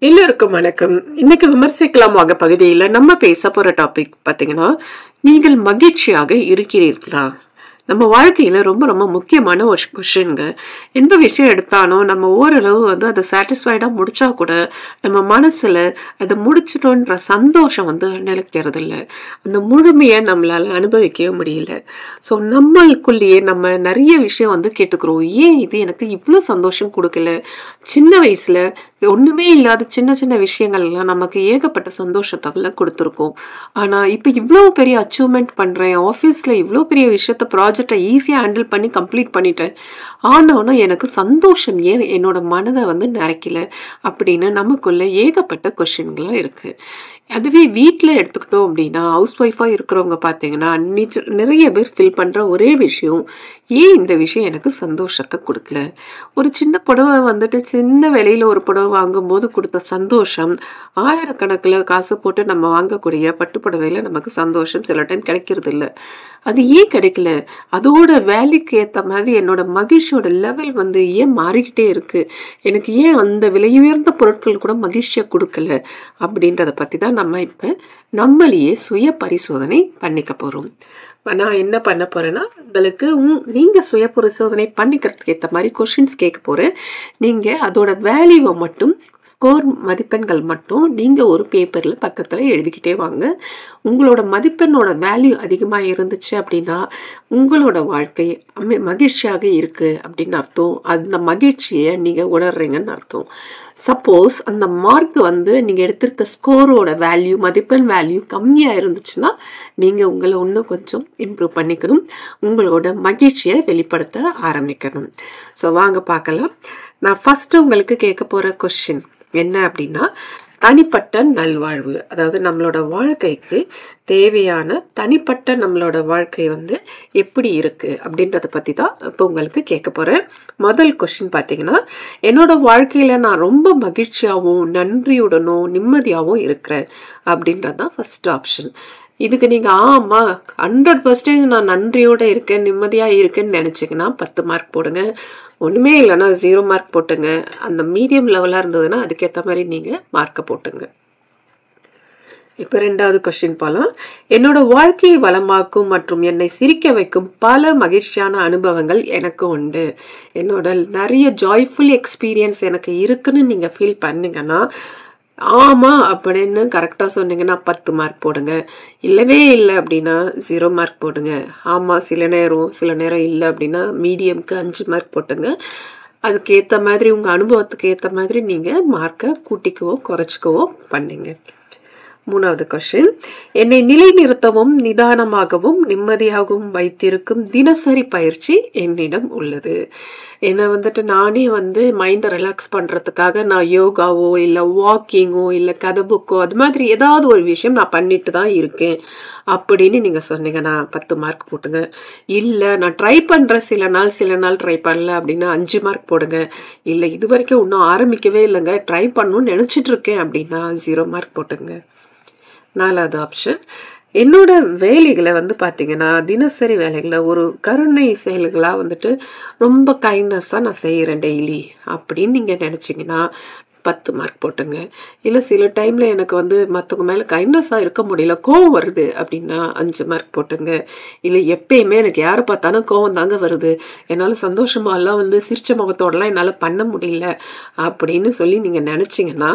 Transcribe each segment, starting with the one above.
எல்லோருக்கும் வணக்கம் இன்னைக்கு விமர்சிக்கலாம் வாங்க பகுதியில் நம்ம பேச போற டாபிக் பார்த்தீங்கன்னா நீங்கள் மகிழ்ச்சியாக இருக்கிறீர்களா நம்ம வாழ்க்கையில ரொம்ப ரொம்ப முக்கியமான ஒரு கொஷின்ங்க எந்த விஷயம் எடுத்தாலும் நம்ம ஓரளவு வந்து அதை சாட்டிஸ்ஃபைடா முடிச்சா கூட நம்ம மனசுல அதை முடிச்சிட்டோன்ற சந்தோஷம் வந்து நிலைக்கிறது இல்லை அந்த முழுமையை நம்மளால அனுபவிக்கவே முடியல ஸோ நம்மளுக்குள்ளேயே நம்ம நிறைய விஷயம் வந்து கேட்டுக்கிறோம் ஏன் இது எனக்கு இவ்வளோ சந்தோஷம் கொடுக்கல சின்ன வயசுல ஒண்ணுமே இல்லாத சின்ன சின்ன விஷயங்கள்லாம் நமக்கு ஏகப்பட்ட சந்தோஷத்தை கொடுத்துருக்கோம் ஆனா இப்போ இவ்வளோ பெரிய அச்சீவ்மெண்ட் பண்றேன் ஆஃபீஸ்ல இவ்வளோ பெரிய விஷயத்த ப்ராஜெக்டை ஈஸியாக ஹேண்டில் பண்ணி கம்ப்ளீட் பண்ணிட்டேன் ஆனாலும் எனக்கு சந்தோஷம் ஏன் என்னோட மனதை வந்து நிறைக்கல அப்படின்னு நமக்குள்ள ஏகப்பட்ட கொஷின்களாக இருக்கு அதுவே வீட்டில் எடுத்துக்கிட்டோம் அப்படின்னா ஹவுஸ் ஒய்ஃபாக இருக்கிறவங்க பார்த்தீங்கன்னா நிஜ- நிறைய பேர் ஃபில் பண்ணுற ஒரே விஷயம் ஏன் இந்த விஷயம் எனக்கு சந்தோஷத்தை கொடுக்கல ஒரு சின்ன புடவை வந்துட்டு சின்ன விலையில ஒரு புடவை வாங்கும்போது கொடுத்த சந்தோஷம் ஆயிரக்கணக்கில் காசு போட்டு நம்ம வாங்கக்கூடிய பட்டு புடவையில நமக்கு சந்தோஷம் சில டைம் கிடைக்கிறது இல்ல அது ஏன் கிடைக்கல அதோட வேலைக்கு ஏற்ற மாதிரி என்னோட மகிழ்ச்சியோட லெவல் வந்து ஏன் மாறிக்கிட்டே இருக்கு எனக்கு ஏன் அந்த விலையுயர்ந்த பொருட்கள் கூட மகிழ்ச்சியை கொடுக்கல அப்படின்றத பற்றி தான் நம்ம இப்போ நம்மளையே சுய பரிசோதனை பண்ணிக்க போகிறோம் நான் என்ன பண்ண போறேன்னா உங்களுக்கு உங் நீங்கள் சுய பரிசோதனை பண்ணிக்கிறதுக்கு ஏற்ற மாதிரி கொஷின்ஸ் கேட்க போகிறேன் நீங்கள் அதோட வேல்யூவை மட்டும் ஸ்கோர் மதிப்பெண்கள் மட்டும் நீங்கள் ஒரு பேப்பரில் பக்கத்தில் எழுதிக்கிட்டே வாங்க உங்களோட மதிப்பெண்ணோட வேல்யூ அதிகமாக இருந்துச்சு அப்படின்னா உங்களோட வாழ்க்கை அமி- மகிழ்ச்சியாக இருக்குது அப்படின்னு அர்த்தம் அந்த மகிழ்ச்சியை நீங்கள் உணர்றீங்கன்னு அர்த்தம் சப்போஸ் அந்த மார்க் வந்து நீங்கள் எடுத்திருக்க ஸ்கோரோட வேல்யூ மதிப்பெண் வேல்யூ கம்மியாக இருந்துச்சுன்னா நீங்கள் உங்களை இன்னும் கொஞ்சம் இம்ப்ரூவ் பண்ணிக்கணும் உங்களோட மகிழ்ச்சியை வெளிப்படுத்த ஆரம்பிக்கணும் ஸோ வாங்க பார்க்கலாம் நான் ஃபஸ்ட்டு உங்களுக்கு கேட்க போகிற கொஷின் என்ன அப்படின்னா தனிப்பட்ட நல்வாழ்வு அதாவது நம்மளோட வாழ்க்கைக்கு தேவையான தனிப்பட்ட நம்மளோட வாழ்க்கை வந்து எப்படி இருக்கு அப்படின்றத பற்றி தான் இப்போ உங்களுக்கு கேட்க போகிறேன் முதல் கொஷின் பார்த்தீங்கன்னா என்னோட வாழ்க்கையில் நான் ரொம்ப மகிழ்ச்சியாகவும் நன்றியுடனும் நிம்மதியாகவும் இருக்கிறேன் அப்படின்றது தான் ஃபர்ஸ்ட் ஆப்ஷன் இதுக்கு நீங்கள் ஆமாம் ஹண்ட்ரட் பர்சன்டேஜ் நான் நன்றியோடு இருக்கேன் நிம்மதியாக இருக்கேன்னு நினச்சிங்கன்னா பத்து மார்க் போடுங்க ஒன்றுமே இல்லைன்னா ஜீரோ மார்க் போட்டுங்க அந்த மீடியம் லெவலாக இருந்ததுன்னா அதுக்கேற்ற மாதிரி நீங்கள் மார்க்கை போட்டுங்க இப்போ ரெண்டாவது கொஸ்டின் போகலாம் என்னோட வாழ்க்கையை வளமாக்கும் மற்றும் என்னை சிரிக்க வைக்கும் பல மகிழ்ச்சியான அனுபவங்கள் எனக்கு உண்டு என்னோட நிறைய ஜாய்ஃபுல் எக்ஸ்பீரியன்ஸ் எனக்கு இருக்குன்னு நீங்கள் ஃபீல் பண்ணீங்கன்னா ஆமாம் அப்படின்னு கரெக்டாக சொன்னீங்கன்னா பத்து மார்க் போடுங்க இல்லவே இல்லை அப்படின்னா ஜீரோ மார்க் போடுங்க ஆமாம் சில நேரம் சில நேரம் இல்லை அப்படின்னா மீடியம்க்கு அஞ்சு மார்க் போட்டுங்க அதுக்கு ஏற்ற மாதிரி உங்கள் அனுபவத்துக்கு ஏற்ற மாதிரி நீங்கள் மார்க்கை கூட்டிக்கவோ குறைச்சிக்கவோ பண்ணுங்க மூணாவது கொஷின் என்னை நிலைநிறுத்தவும் நிதானமாகவும் நிம்மதியாகவும் வைத்திருக்கும் தினசரி பயிற்சி என்னிடம் உள்ளது என்னை வந்துட்டு நானே வந்து மைண்டை ரிலாக்ஸ் பண்ணுறதுக்காக நான் யோகாவோ இல்லை வாக்கிங்கோ இல்லை கதை புக்கோ அது மாதிரி ஏதாவது ஒரு விஷயம் நான் பண்ணிட்டு தான் இருக்கேன் அப்படின்னு நீங்கள் சொன்னீங்கன்னா பத்து மார்க் போட்டுங்க இல்லை நான் ட்ரை பண்ணுறேன் சில நாள் சில நாள் ட்ரை பண்ணல அப்படின்னா அஞ்சு மார்க் போடுங்க இல்லை இது வரைக்கும் இன்னும் ஆரம்பிக்கவே இல்லைங்க ட்ரை பண்ணணும்னு நினச்சிட்டு இருக்கேன் அப்படின்னா ஜீரோ மார்க் போட்டுங்க நாலாவது ஆப்ஷன் என்னோட வேலைகளை வந்து பார்த்தீங்கன்னா தினசரி வேலைகளை ஒரு கருணை செயல்களாக வந்துட்டு ரொம்ப கைண்ட்னஸாக நான் செய்கிறேன் டெய்லி அப்படின்னு நீங்கள் நினச்சிங்கன்னா பத்து மார்க் போட்டுங்க இல்லை சில டைமில் எனக்கு வந்து மற்றவங்க மேலே கைண்ட்னஸாக இருக்க முடியல கோவம் வருது அப்படின்னா அஞ்சு மார்க் போட்டுங்க இல்லை எப்பயுமே எனக்கு யாரை பார்த்தாலும் கோவம் தாங்க வருது என்னால் சந்தோஷமாலாம் வந்து சிரிச்ச முகத்தோடலாம் என்னால் பண்ண முடியல அப்படின்னு சொல்லி நீங்கள் நினச்சிங்கன்னா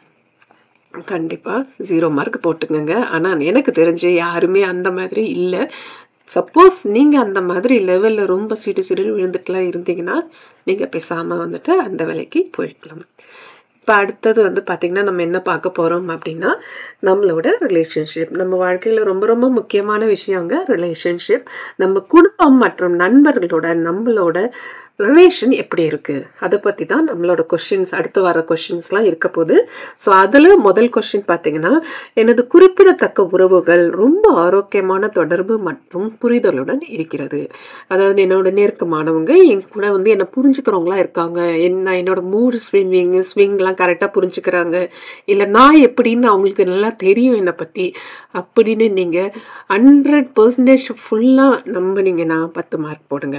கண்டிப்பாக ஜீரோ மார்க் போட்டுக்கோங்க ஆனால் எனக்கு தெரிஞ்சு யாருமே அந்த மாதிரி இல்லை சப்போஸ் நீங்கள் அந்த மாதிரி லெவலில் ரொம்ப சிடு சிடுன்னு விழுந்துட்டுலாம் இருந்தீங்கன்னா நீங்கள் பேசாமல் வந்துட்டு அந்த வேலைக்கு போயிடலாம் இப்போ அடுத்தது வந்து பார்த்திங்கன்னா நம்ம என்ன பார்க்க போகிறோம் அப்படின்னா நம்மளோட ரிலேஷன்ஷிப் நம்ம வாழ்க்கையில் ரொம்ப ரொம்ப முக்கியமான விஷயங்க ரிலேஷன்ஷிப் நம்ம குடும்பம் மற்றும் நண்பர்களோட நம்மளோட ரிலேஷன் எப்படி இருக்குது அதை பற்றி தான் நம்மளோட கொஷின்ஸ் அடுத்து வர கொஷின்ஸ்லாம் இருக்க போகுது ஸோ அதில் முதல் கொஷின் பார்த்தீங்கன்னா எனது குறிப்பிடத்தக்க உறவுகள் ரொம்ப ஆரோக்கியமான தொடர்பு மற்றும் புரிதலுடன் இருக்கிறது அதாவது என்னோட நெருக்கமானவங்க என் கூட வந்து என்னை புரிஞ்சுக்கிறவங்களா இருக்காங்க என்ன என்னோட மூடு ஸ்விம்மிங் ஸ்விங்லாம் கரெக்டாக புரிஞ்சுக்கிறாங்க இல்லை நான் எப்படின்னு அவங்களுக்கு நல்லா தெரியும் என்னை பற்றி அப்படின்னு நீங்கள் ஹண்ட்ரட் பர்சன்டேஜ் ஃபுல்லாக நம்பினீங்கன்னா பத்து மார்க் போடுங்க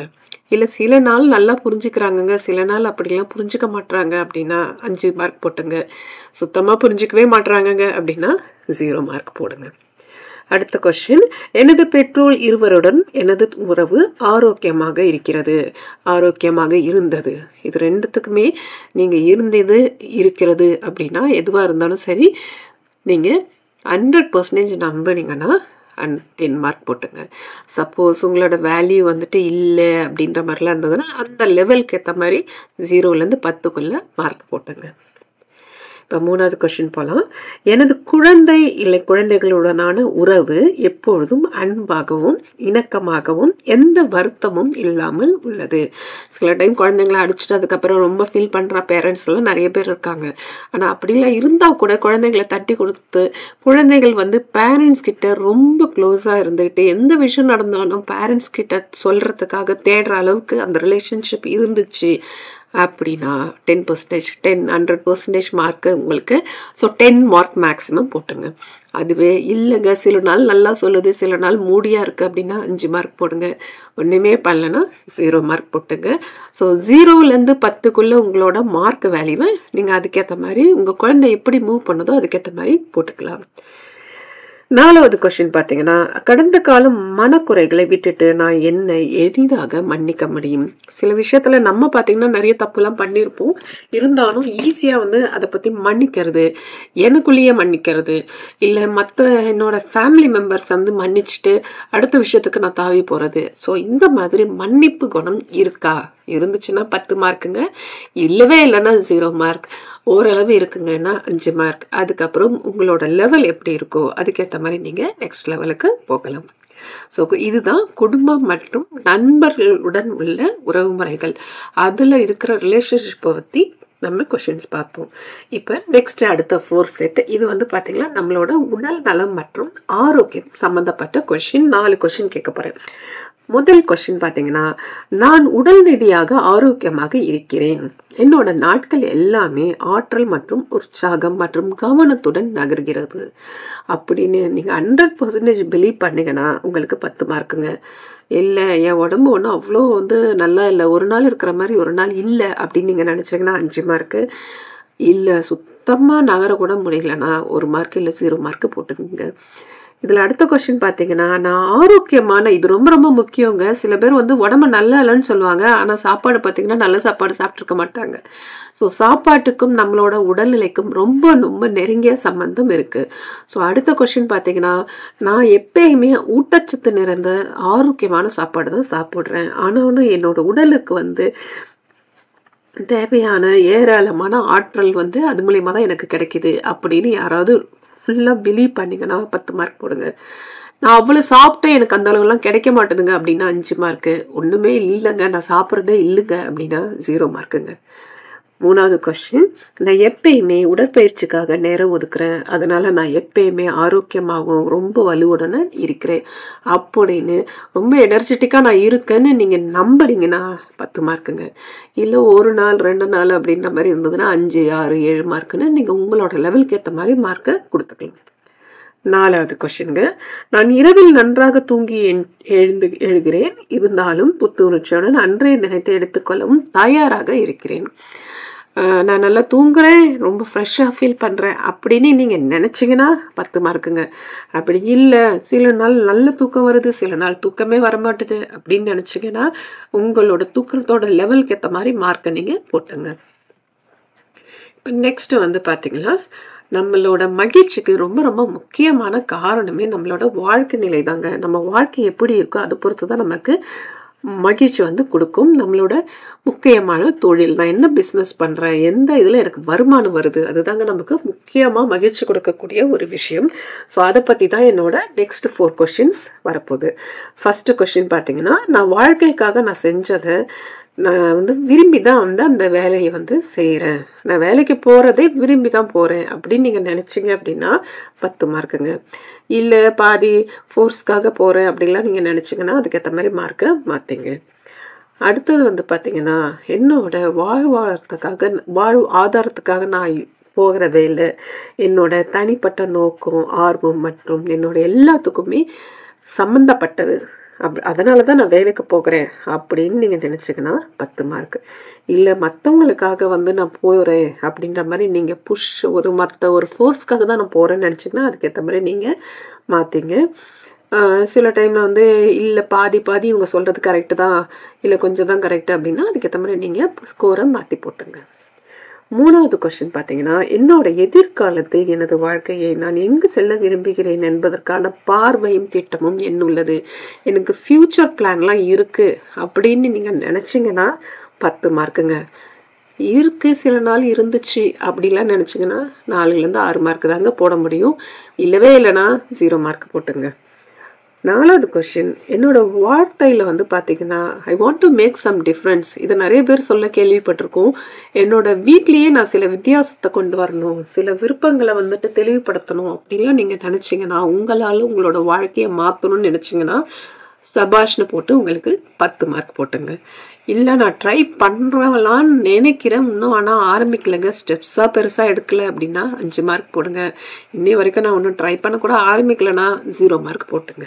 இல்ல சில நாள் நல்லா புரிஞ்சுக்கிறாங்கங்க, சில நாள் அப்படிலாம் புரிஞ்சுக்க மாட்றாங்க அப்படின்னா 5 மார்க் போட்டுங்க. சுத்தமா புரிஞ்சுக்கவே மாட்றாங்கங்க அப்படின்னா 0 மார்க் போடுங்க. அடுத்த கொஸ்டின் எனது பெற்றோர் இருவருடன் எனது உறவு ஆரோக்கியமாக இருக்கிறது. ஆரோக்கியமாக இருந்தது. இது 2த்துக்குமே நீங்க இருந்தது, இருக்கிறது அப்படின்னா எதுவா இருந்தாலும் சரி, நீங்க 100% நம்புனீங்கன்னா அன் 10 மார்க் போட்டுங்க. சப்போஸ் உங்களோட வேல்யூ வந்துட்டு இல்ல அப்படின்ற மாரிலாம் இருந்ததுன்னா, அந்த லெவலுக்கு ஏத்த மாரி 0லேருந்து 10க்குள்ள மார்க் போட்டுங்க. இப்ப 3வது கொஸ்டின் போலாம். எனது குழந்தை இல்லை குழந்தைகளுடனான உறவு எப்பொழுதும் அன்பாகவும், இணக்கமாகவும், எந்த வருத்தமும் இல்லாமல் உள்ளது. சில டைம் குழந்தைங்கள அடிச்சுட்டு அதுக்கப்புறம் ரொம்ப ஃபீல் பண்ற பேரண்ட்ஸ்லாம் நெறைய பேர் இருக்காங்க. ஆனா அப்படிலாம் இருந்தா கூட குழந்தைங்கள தட்டி குடுத்து, குழந்தைகள் வந்து பேரண்ட்ஸ் கிட்ட ரொம்ப க்ளோஸா இருந்துகிட்டு, எந்த விஷயம் நடந்தாலும் பேரண்ட்ஸ் கிட்ட சொல்றதுக்காக தேடுற அளவுக்கு அந்த ரிலேஷன்ஷிப் இருந்துச்சு அப்படின்னா 10% 10 100% மார்க்கு உங்களுக்கு ஸோ 10 மார்க் மேக்ஸிமம் போட்டுங்க. அதுவே இல்லங்க சில நாள் நல்லா சொல்லுது, சில நாள் மூடியா இருக்கு அப்படின்னா 5 மார்க் போடுங்க. ஒண்ணுமே பண்ணலன்னா 0 மார்க் போட்டுங்க. ஸோ 0லேருந்து 10க்குள்ள உங்களோட மார்க் வேல்யூவ நீங்க அதுக்கேத்த மாரி உங்க குழந்தை எப்படி மூவ் பண்ணுதோ அதுக்கேத்த மாரி போட்டுக்கலாம். 4வது கொஸ்டின் பார்த்தீங்கன்னா, கடந்த கால மனக்குறைகளை விட்டுட்டு நான் என்னை எளிதாக மன்னிக்க முடியும். சில விஷயத்துல நம்ம பார்த்தீங்கன்னா நெறைய தப்புலாம் பண்ணியிருப்போம். இருந்தாலும் ஈஸியா வந்து அத பத்தி மன்னிக்கிறது, எனக்குள்ளேயே மன்னிக்கிறது, இல்ல மத்த என்னோட ஃபேமிலி மெம்பர்ஸ் வந்து மன்னிச்சுட்டு அடுத்த விஷயத்துக்கு நான் தாவி போறது. ஸோ இந்த மாதிரி மன்னிப்பு குணம் இருக்கா? இருந்துச்சுன்னா 10 மார்க்குங்க. இல்லவே இல்லன்னா 0 மார்க். ஓரளவு இருக்குங்கன்னா 5 மார்க். அதுக்கப்புறம் உங்களோட லெவல் எப்படி இருக்கோ அதுக்கேத்த மாரி நீங்க நெக்ஸ்ட் லெவலுக்கு போகலாம். ஸோ இதுதான் குடும்பம் மற்றும் நண்பர்களுடன் உள்ள உறவுமுறைகள். அதுல இருக்கிற ரிலேஷன்ஷிப்ப பத்தி நம்ம கொஸ்டின்ஸ் பார்த்தோம். இப்ப நெக்ஸ்ட் அடுத்த 4 செட் இது வந்து பார்த்தீங்கன்னா, நம்மளோட உடல் நலம் மற்றும் ஆரோக்கியம் சம்மந்தப்பட்ட கொஸ்டின் 4 கொஸ்டின் கேட்க போறேன். முதல் கொஸ்டின் பார்த்தீங்கன்னா, நான் உடல் ரீதியாக ஆரோக்கியமாக இருக்கிறேன். என்னோட நாட்கள் எல்லாமே ஆற்றல் மற்றும் உற்சாகம் மற்றும் கவனத்துடன் நகர்கிறது. அப்படின்னு நீங்க 100% பிலீவ் பண்ணீங்கன்னா உங்களுக்கு 10 மார்க்குங்க. இல்ல என் உடம்பு ஒண்ணும் அவ்ளோ வந்து நல்லா இல்ல. ஒரு நாள் இருக்கிற மாரி ஒரு நாள் இல்ல அப்படின்னு நீங்க நெனச்சீங்கன்னா 5 மார்க்கு. இல்ல சுத்தமா நகரக்கூட முடியலன்னா 1 மார்க் இல்ல 0 மார்க் போட்டுக்கங்க. இதுல அடுத்த கொஸ்டின் பார்த்தீங்கன்னா, நான் ஆரோக்கியமான இது ரொம்ப ரொம்ப முக்கியங்க. சில பேர் வந்து உடம்பு நல்லா இல்லன்னு சொல்லுவாங்க. ஆனா சாப்பாடு பார்த்தீங்கன்னா, நல்ல சாப்பாடு சாப்ட்டுருக்க மாட்டாங்க. ஸோ சாப்பாட்டுக்கும் நம்மளோட உடல்நிலைக்கும் ரொம்ப ரொம்ப நெருங்கிய சம்பந்தம் இருக்கு. ஸோ அடுத்த கொஸ்டின் பார்த்தீங்கன்னா, நான் எப்பயுமே ஊட்டச்சத்து நிறைந்த ஆரோக்கியமான சாப்பாடு தான் சாப்பிடுறேன். ஆனாலும் என்னோட உடலுக்கு வந்து தேவையான ஏராளமான ஆற்றல் வந்து அது மூலியமா தான் எனக்கு கிடைக்குது. அப்படின்னு யாராவது ஃபுல்லா பிலீவ் பண்ணீங்கன்னா 10 மார்க் போடுங்க. நான் அவ்வளோ சாப்பிட்டேன் எனக்கு அந்த அளவுலாம் கிடைக்க மாட்டுதுங்க அப்படின்னா 5 மார்க்கு. ஒண்ணுமே இல்லங்க நான் சாப்பிடுறதே இல்லங்க அப்படின்னா 0 மார்க்குங்க. 3வது கொஸ்டின் நான் எப்பயுமே உடற்பயிற்சிக்காக நேரம் ஒதுக்குறேன். அதனால நான் எப்பயுமே ஆரோக்கியமாகவும், ரொம்ப வலுவுடன் இருக்கிறேன். அப்படின்னு ரொம்ப எனர்ஜெட்டிக்கா நான் இருக்கேன்னு நீங்க நம்புனீங்கன்னா 10 மார்க்குங்க. இல்ல 1 நாள், 2 நாள் அப்படின்ற மாரி இருந்ததுன்னா 5, 6, 7 மார்க்குன்னு நீங்க உங்களோட லெவலுக்கு ஏத்த மாரி மார்க்க குடுத்துக்கலாம். 4வது கொஸ்டின்ங்க. நான் இரவில் நன்றாக தூங்கி என் எழுந்து எழுகிறேன். இருந்தாலும் புத்துணர்ச்சியுடன் அன்றைய தினத்தை எடுத்துக்கொள்ளவும் தயாராக இருக்கிறேன். அ நான் நல்லா தூங்குறேன், ரொம்ப ஃப்ரெஷ்ஷா ஃபீல் பண்றேன் அப்படின்னு நீங்க நெனச்சீங்கன்னா 10 மார்க்குங்க. அப்படி இல்ல சில நாள் நல்ல தூக்கம் வருது, சில நாள் தூக்கமே வரமாட்டுது அப்படின்னு நெனச்சீங்கன்னா, உங்களோட தூக்கத்தோட லெவலுக்கு ஏத்த மாரி மார்க்க நீங்க போட்டுங்க. இப்ப நெக்ஸ்ட் வந்து பார்த்தீங்கன்னா, நம்மளோட மகிழ்ச்சிக்கு ரொம்ப ரொம்ப முக்கியமான காரணமே நம்மளோட வாழ்க்கை நிலை தாங்க. நம்ம வாழ்க்கை எப்படி இருக்கோ அத பொறுத்து தான் நமக்கு மகிழ்ச்சி வந்து குடுக்கும். நம்மளோட முக்கியமான தொழில். நான் என்ன பிசினஸ் பண்றேன்? எந்த இதுல எனக்கு வருமானம் வருது? அதுதாங்க நமக்கு முக்கியமா மகிழ்ச்சி குடுக்கக்கூடிய ஒரு விஷயம். ஸோ அத பத்தி தான் என்னோட நெக்ஸ்ட் 4 கொஸ்டின்ஸ் வரப்போது. ஃபர்ஸ்ட் கொஸ்டின் பார்த்தீங்கன்னா, நான் வாழ்க்கைக்காக நான் செஞ்சத நான் வந்து விரும்பி தான் வந்து அந்த வேலைய வந்து செய்றேன். நான் வேலைக்கு போறதே விரும்பி தான் போறேன் அப்படின்னு நீங்க நெனச்சீங்க அப்படின்னா 10 மார்க்குங்க. இல்ல பாதி ஃபோர்ஸ்க்காக போறேன் அப்படின்லாம் நீங்க நெனச்சீங்கன்னா, அதுக்கேத்த மாரி மார்க்க மாத்திங்க. அடுத்தது வந்து பார்த்தீங்கன்னா, என்னோட வாழ்வாதாரத்துக்காக வாழ்வு ஆதாரத்துக்காக நான் போகிற வேலை, என்னோட தனிப்பட்ட நோக்கம், ஆர்வம் மற்றும் என்னோட எல்லாத்துக்குமே சம்மந்தப்பட்டது. அப் அதனால தான் நான் வேலைக்கு போகிறேன் அப்படின்னு நீங்கள் நினச்சிங்கன்னா பத்து மார்க் இல்லை மற்றவங்களுக்காக வந்து நான் போகிறேன் அப்படின்ற மாதிரி நீங்கள் புஷ் ஒரு மற்ற ஒரு ஃபோர்ஸ்க்காக தான் நான் போகிறேன்னு நினச்சிங்கன்னா அதுக்கேற்ற மாதிரி நீங்கள் மாற்றிங்க சில டைமில் வந்து இல்லை பாதி பாதி இவங்க சொல்கிறது கரெக்டு தான் இல்லை கொஞ்சம் தான் கரெக்டு அப்படின்னா அதுக்கேற்ற மாதிரி நீங்கள் ஸ்கோரை மாற்றி போட்டுங்க மூணாவது கொஸ்டின் பார்த்தீங்கன்னா என்னோட எதிர்காலத்தில் எனது வாழ்க்கையை நான் எங்கு செல்ல விரும்புகிறேன் என்பதற்கான பார்வையும் திட்டமும் என்னுள்ளது எனக்கு ஃப்யூச்சர் பிளான்லாம் இருக்குது அப்படின்னு நீங்கள் நினச்சிங்கன்னா பத்து மார்க்குங்க இருக்கு சில நாள் இருந்துச்சு அப்படிலாம் நினச்சிங்கன்னா நாலுலேருந்து ஆறு மார்க் தாங்க போட முடியும் இல்லவே இல்லைன்னா ஜீரோ மார்க் போட்டுங்க நாலாவது கொஷின் என்னோட வார்த்தையில் வந்து பார்த்தீங்கன்னா I want to make some difference இதை நிறைய பேர் சொல்ல கேள்விப்பட்டிருக்கோம் என்னோட வீட்லேயே நான் சில வித்தியாசத்தை கொண்டு வரணும் சில விருப்பங்களை வந்துட்டு தெளிவுபடுத்தணும் அப்படிலாம் நீங்கள் நினச்சிங்கன்னா உங்களால் உங்களோட வாழ்க்கையை மாற்றணும்னு நினச்சிங்கன்னா சபாஷ்னு போட்டு உங்களுக்கு பத்து மார்க் போட்டுங்க இல்லை நான் ட்ரை பண்ணுறவலான்னு நினைக்கிறேன் இன்னும் ஆனால் ஆரம்பிக்கலைங்க ஸ்டெப்ஸாக பெருசாக எடுக்கல அப்படின்னா அஞ்சு மார்க் போடுங்க இன்னி வரைக்கும் நான் ஒன்றும் ட்ரை பண்ண கூட ஆரம்பிக்கலைன்னா ஜீரோ மார்க் போட்டுங்க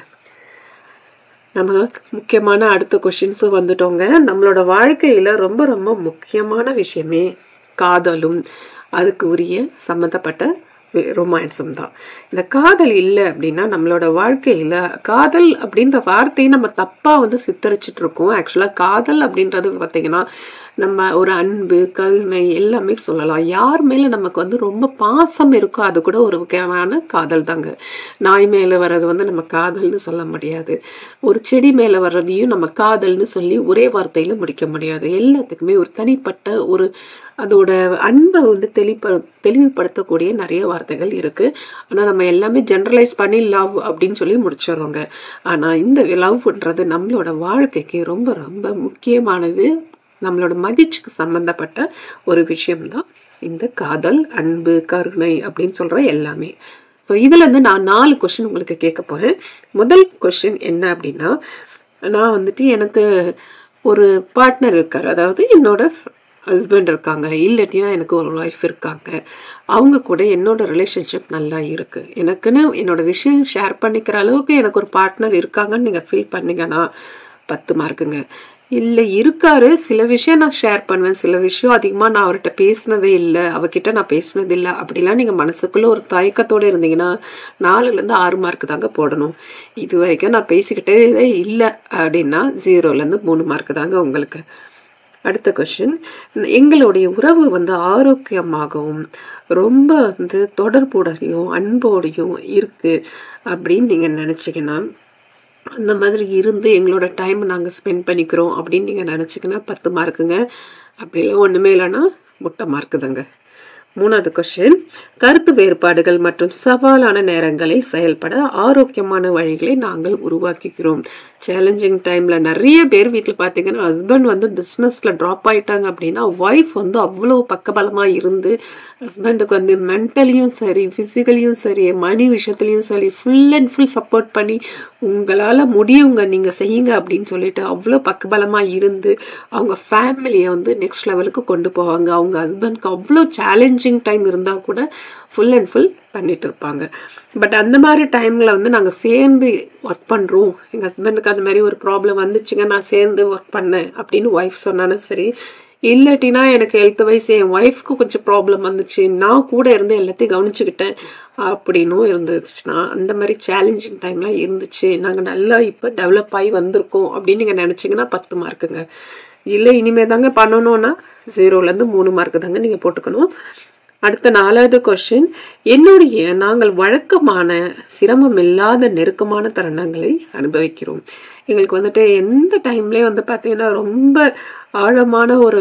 நம்ம முக்கியமான அடுத்த கொஷின்ஸும் வந்துட்டோங்க நம்மளோட வாழ்க்கையில் ரொம்ப ரொம்ப முக்கியமான விஷயமே காதலும் அதுக்கு உரிய சம்மந்தப்பட்ட ரொமான்ஸும் தான் இந்த காதல் இல்லை அப்படின்னா நம்மளோட வாழ்க்கையில் காதல் அப்படின்ற வார்த்தையை நம்ம தப்பாக வந்து சித்தரிச்சிட்டு இருக்கோம் ஆக்சுவலாக காதல் அப்படின்றது பார்த்திங்கன்னா நம்ம ஒரு அன்பு கருணை எல்லாமே சொல்லலாம் யார் மேலே நமக்கு வந்து ரொம்ப பாசம் இருக்கோ அது கூட ஒரு முக்கியமான காதல் தாங்க நாய் மேலே வர்றது வந்து நம்ம காதல்னு சொல்ல முடியாது ஒரு செடி மேலே வர்றதையும் நம்ம காதல்னு சொல்லி ஒரே வார்த்தையில் முடிக்க முடியாது எல்லாத்துக்குமே ஒரு தனிப்பட்ட ஒரு அதோட அன்பை வந்து தெளிப்ப தெளிவுபடுத்தக்கூடிய நிறைய வார்த்தைகள் இருக்குது ஆனால் நம்ம எல்லாமே ஜென்ரலைஸ் பண்ணி லவ் அப்படின்னு சொல்லி முடிச்சிடுறோங்க ஆனால் இந்த லவ்ன்றது நம்மளோட வாழ்க்கைக்கு ரொம்ப ரொம்ப முக்கியமானது நம்மளோட மகிழ்ச்சிக்கு சம்மந்தப்பட்ட ஒரு விஷயம்தான் இந்த காதல் அன்பு கருணை அப்படின்னு சொல்கிற எல்லாமே ஸோ இதுலேருந்து நான் நாலு கொஷின் உங்களுக்கு கேட்க போகிறேன் முதல் கொஷின் என்ன அப்படின்னா நான் வந்துட்டு எனக்கு ஒரு பார்ட்னர் இருக்கார் அதாவது என்னோட ஹஸ்பண்ட் இருக்காங்க இல்லாட்டினா எனக்கு ஒரு ஒய்ஃப் இருக்காங்க அவங்க கூட என்னோட ரிலேஷன்ஷிப் நல்லா இருக்குது எனக்குன்னு என்னோட விஷயம் ஷேர் பண்ணிக்கிற அளவுக்கு எனக்கு ஒரு பார்ட்னர் இருக்காங்கன்னு நீங்கள் ஃபீல் பண்ணீங்கன்னா பத்து மார்க்குங்க இல்லை இருக்காரு சில விஷயம் நான் ஷேர் பண்ணுவேன் சில விஷயம் அதிகமாக நான் அவர்கிட்ட பேசினதே இல்லை அவகிட்ட நான் பேசினது இல்லை அப்படிலாம் நீங்கள் மனசுக்குள்ளே ஒரு தயக்கத்தோடு இருந்தீங்கன்னா நாலுலேருந்து ஆறு மார்க் தாங்க போடணும் இது வரைக்கும் நான் பேசிக்கிட்டே இல்லை அப்படின்னா ஜீரோலேருந்து மூணு மார்க் தாங்க உங்களுக்கு அடுத்த கொஷின் எங்களுடைய உறவு வந்து ஆரோக்கியமாகவும் ரொம்ப வந்து தொடர்புடையும் அன்போடையும் இருக்குது அப்படின்னு நீங்கள் நினச்சிங்கன்னா அந்த மாதிரி இருந்து எங்களோட டைம் நாங்கள் ஸ்பெண்ட் பண்ணிக்கிறோம் அப்படின்னு நீங்கள் நினச்சிங்கன்னா பத்து மார்க்குங்க அப்படிலாம் ஒன்றுமே இல்லைன்னா முட்டை மார்க்கு தாங்க மூணாவது கொஷின் கருத்து வேறுபாடுகள் மற்றும் சவாலான நேரங்களில் செயல்பட ஆரோக்கியமான வழிகளை நாங்கள் உருவாக்கிக்கிறோம் சேலஞ்சிங் டைமில் நிறைய பேர் வீட்டில் பார்த்தீங்கன்னா ஹஸ்பண்ட் வந்து பிஸ்னஸில் ட்ராப் ஆயிட்டாங்க அப்படின்னா ஒய்ஃப் வந்து அவ்வளோ பக்கபலமாக இருந்து ஹஸ்பண்டுக்கு வந்து மென்டலியும் சரி ஃபிசிக்கலியும் சரி மணி விஷயத்துலையும் சரி ஃபுல் அண்ட் ஃபுல் சப்போர்ட் பண்ணி உங்களால் முடியுங்க நீங்கள் செய்யுங்க அப்படின்னு சொல்லிட்டு அவ்வளோ பக்கபலமாக இருந்து அவங்க ஃபேமிலியை வந்து நெக்ஸ்ட் லெவலுக்கு கொண்டு போவாங்க அவங்க ஹஸ்பண்ட்க்கு அவ்வளோ சேலஞ்சிங் டைம் இருந்தால் கூட ஃபுல் அண்ட் ஃபுல் பண்ணிட்டு இருப்பாங்க பட் அந்த மாதிரி டைமில் வந்து நாங்கள் சேர்ந்து ஒர்க் பண்ணுறோம் எங்கள் ஹஸ்பண்டுக்கு அந்த மாதிரி ஒரு ப்ராப்ளம் வந்துச்சுங்க நான் சேர்ந்து ஒர்க் பண்ணேன் அப்படின்னு ஒய்ஃப் சொன்னாலும் சரி இல்லாட்டினா எனக்கு ஹெல்த் வைஸ் என் ஒய்ஃப்க்கு கொஞ்சம் ப்ராப்ளம் வந்துச்சு நான் கூட இருந்து எல்லாத்தையும் கவனிச்சுக்கிட்டேன் அப்படின்னும் இருந்துச்சுன்னா அந்த மாதிரி சேலஞ்சிங் டைம்லாம் இருந்துச்சு நாங்கள் நல்லா இப்போ டெவலப் ஆகி வந்திருக்கோம் அப்படின்னு நீங்கள் நினச்சிங்கன்னா பத்து மார்க்குங்க இல்லை இனிமே தாங்க பண்ணணும்னா ஜீரோலேருந்து மூணு மார்க்கு தாங்க நீங்கள் போட்டுக்கணும் அடுத்த நாலாவது கொஷின் என்னுடைய நாங்கள் வழக்கமான சிரமம் இல்லாத நெருக்கமான தருணங்களை அனுபவிக்கிறோம் எங்களுக்கு வந்துட்டு எந்த டைம்லேயும் வந்து பார்த்தீங்கன்னா ரொம்ப ஆழமான ஒரு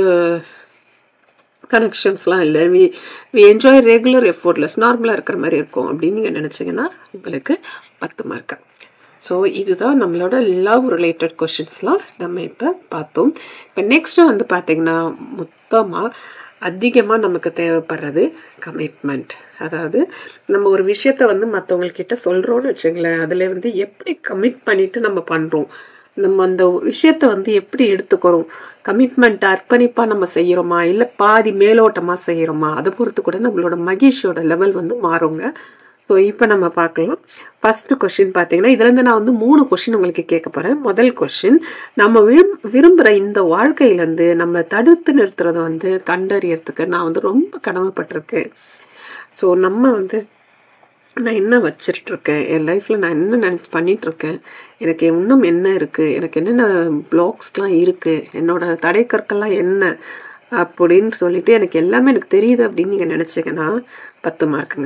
கனெக்ஷன்ஸ்லாம் இல்லை we we enjoy regular effortless நார்மலாக இருக்கிற மாதிரி இருக்கும் அப்படின்னு நீங்கள் நினச்சிங்கன்னா உங்களுக்கு பத்து மார்க்கு ஸோ இதுதான் நம்மளோட லவ் ரிலேட்டட் கொஷின்ஸ்லாம் நம்ம இப்போ பார்த்தோம் இப்போ நெக்ஸ்ட்டு வந்து பார்த்திங்கன்னா மொத்தமாக அதிகமாக நமக்கு தேவைப்படுறது கமிட்மெண்ட் அதாவது நம்ம ஒரு விஷயத்த வந்து மற்றவங்கக்கிட்ட சொல்கிறோன்னு வச்சுங்களேன் அதில் வந்து எப்படி கமிட் பண்ணிவிட்டு நம்ம பண்ணுறோம் நம்ம அந்த விஷயத்த வந்து எப்படி எடுத்துக்கிறோம் கமிட்மெண்ட் அர்ப்பணிப்பாக நம்ம செய்கிறோமா இல்லை பாதி மேலோட்டமாக செய்கிறோமா அதை பொறுத்து கூட நம்மளோட மகிழ்ச்சியோட லெவல் வந்து மாறுங்க ஸோ ஸோ இப்போ நம்ம பார்க்கலாம் ஃபஸ்ட்டு கொஷின் பார்த்தீங்கன்னா இதுலேருந்து நான் வந்து மூணு கொஷின் உங்களுக்கு கேட்க போகிறேன் முதல் கொஷின் நம்ம விரும் விரும்புகிற இந்த வாழ்க்கையிலேருந்து நம்ம தடுத்து நிறுத்துறத வந்து கண்டறியறதுக்கு நான் வந்து ரொம்ப கடமைப்பட்டிருக்கேன் ஸோ நம்ம வந்து நான் என்ன வச்சிட்ருக்கேன் என் லைஃப்பில் நான் என்ன நினச்சி பண்ணிகிட்ருக்கேன் எனக்கு இன்னும் என்ன இருக்குது எனக்கு என்னென்ன பிளாக்ஸ்லாம் இருக்குது என்னோட தடை கற்கள்லாம் என்ன அப்படின்னு சொல்லிட்டு எனக்கு எல்லாமே எனக்கு தெரியுது அப்படின்னு நீங்கள் நினச்சிங்கன்னா பத்து மார்க்குங்க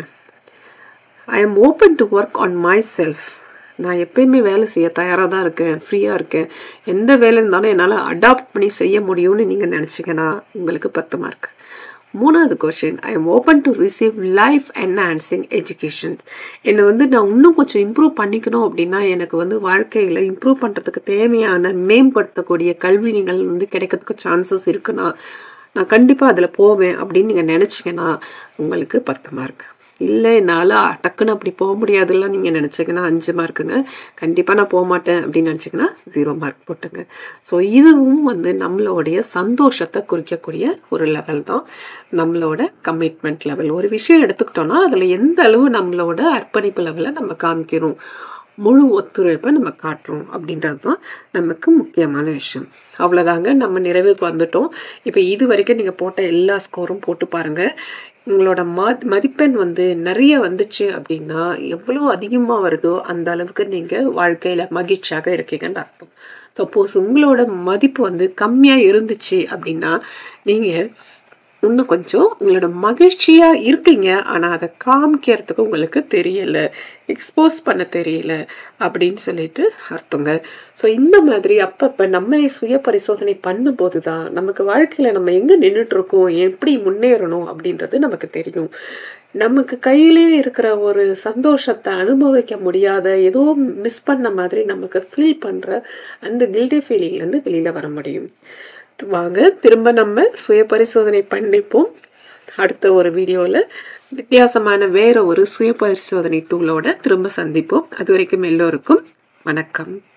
I am open to work on myself நான் எப்பயுமே வேலை செய்ய தயாராக தான் இருக்கேன் ஃப்ரீயாக இருக்கேன் எந்த வேலை இருந்தாலும் என்னால் அடாப்ட் பண்ணி செய்ய முடியும்னு நீங்கள் நினச்சிங்கன்னா உங்களுக்கு பத்து மார்க் மூணாவது question I am open to receive life enhancing educations என்னை வந்து நான் இன்னும் கொஞ்சம் இம்ப்ரூவ் பண்ணிக்கணும் அப்படின்னா எனக்கு வந்து வாழ்க்கையில் இம்ப்ரூவ் பண்ணுறதுக்கு தேவையான மேம்படுத்தக்கூடிய கல்வி நீங்கள் வந்து கிடைக்கிறதுக்கு சான்சஸ் இருக்குன்னா நான் கண்டிப்பாக அதில் போவேன் அப்படின்னு நீங்கள் நினச்சிங்கன்னா உங்களுக்கு பத்து மார்க் இல்லை என்னால் டக்குன்னு அப்படி போக முடியாதுல்ல நீங்கள் நினச்சிங்கன்னா அஞ்சு மார்க்குங்க கண்டிப்பாக நான் போக மாட்டேன் அப்படின்னு நினச்சிங்கன்னா ஜீரோ மார்க் போட்டுங்க ஸோ இதுவும் வந்து நம்மளுடைய சந்தோஷத்தை குறிக்கக்கூடிய ஒரு லெவல் தான் நம்மளோட கமிட்மெண்ட் லெவல் ஒரு விஷயம் எடுத்துக்கிட்டோம்னா அதில் எந்த அளவு நம்மளோட அர்ப்பணிப்பு லெவலை நம்ம காமிக்கிறோம் முழு ஒத்துழைப்பை நம்ம காட்டுறோம் அப்படின்றது தான் நமக்கு முக்கியமான விஷயம் அவ்வளோதாங்க நம்ம நிறைவுக்கு வந்துட்டோம் இப்போ இது வரைக்கும் நீங்கள் போட்ட எல்லா ஸ்கோரும் போட்டு பாருங்கள் உங்களோட ம மதிப்பெண் வந்து நிறைய வந்துச்சு அப்படின்னா எவ்வளோ அதிகமாக வருதோ அந்த அளவுக்கு நீங்கள் வாழ்க்கையில் மகிழ்ச்சியாக இருக்கீங்கன்னு அர்த்தம் சப்போஸ் உங்களோட மதிப்பு வந்து கம்மியாக இருந்துச்சு அப்படின்னா நீங்கள் இன்னும் கொஞ்சம் உங்களோட மகிழ்ச்சியாக இருக்கீங்க ஆனால் அதை காமிக்கிறதுக்கு உங்களுக்கு தெரியல எக்ஸ்போஸ் பண்ண தெரியல அப்படின்னு சொல்லிட்டு அர்த்தங்க ஸோ இந்த மாதிரி அப்பப்போ நம்மளே சுய பரிசோதனை பண்ணும்போது தான் நமக்கு வாழ்க்கையில் நம்ம எங்கே நின்றுட்டுருக்கோம் எப்படி முன்னேறணும் அப்படின்றது நமக்கு தெரியும் நமக்கு கையிலே இருக்கிற ஒரு சந்தோஷத்தை அனுபவிக்க முடியாத ஏதோ மிஸ் பண்ண மாதிரி நமக்கு ஃபீல் பண்ணுற அந்த கில்டி ஃபீலிங்லேருந்து வெளியில் வர முடியும் வாங்க திரும்ப நம்ம சுய பரிசோதனை பண்ணிப்போம் அடுத்த ஒரு வீடியோவில் வித்தியாசமான வேற ஒரு சுய பரிசோதனை டூலோட திரும்ப சந்திப்போம் அது வரைக்கும் எல்லோருக்கும் வணக்கம்